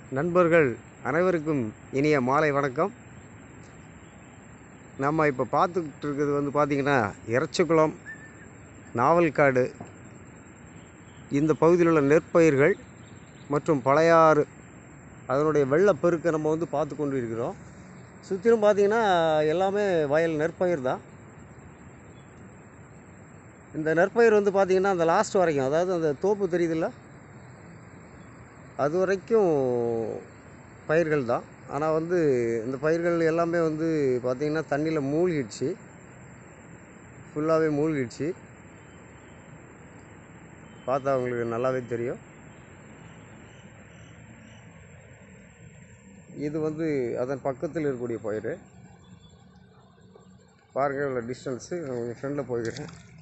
நண்பர்கள் அனைவருக்கும் இனிய மாலை வணக்கம் நம்ம இப்போ பார்த்துக்கிட்டு இருக்கிறது வந்து பார்த்திங்கன்னா இறச்சிக்குளம் நாவல்காடு இந்த பகுதியில் உள்ள நெற்பயிர்கள் மற்றும் பழையாறு அதனுடைய வெள்ளப்பெருக்கை நம்ம வந்து பார்த்து கொண்டு இருக்கிறோம் சுற்றிலும் பார்த்திங்கன்னா எல்லாமே வயல் நெற்பயிர் தான் இந்த நெற்பயிர் வந்து பார்த்திங்கன்னா அந்த லாஸ்ட் வரைக்கும் அதாவது அந்த தோப்பு தெரியுதுல்ல அது வரைக்கும் பயிர்கள் தான் ஆனால் வந்து இந்த பயிர்கள் எல்லாமே வந்து பார்த்திங்கன்னா தண்ணியில் மூழ்கிடுச்சு ஃபுல்லாகவே மூழ்கிடுச்சு பார்த்தா உங்களுக்கு நல்லாவே தெரியும் இது வந்து அதன் பக்கத்தில் இருக்கக்கூடிய பயிர் பாருங்கள் இவ்வளோ டிஸ்டன்ஸு நான் கொஞ்சம் ஃப்ரெண்டில் போய்க்கிறேன்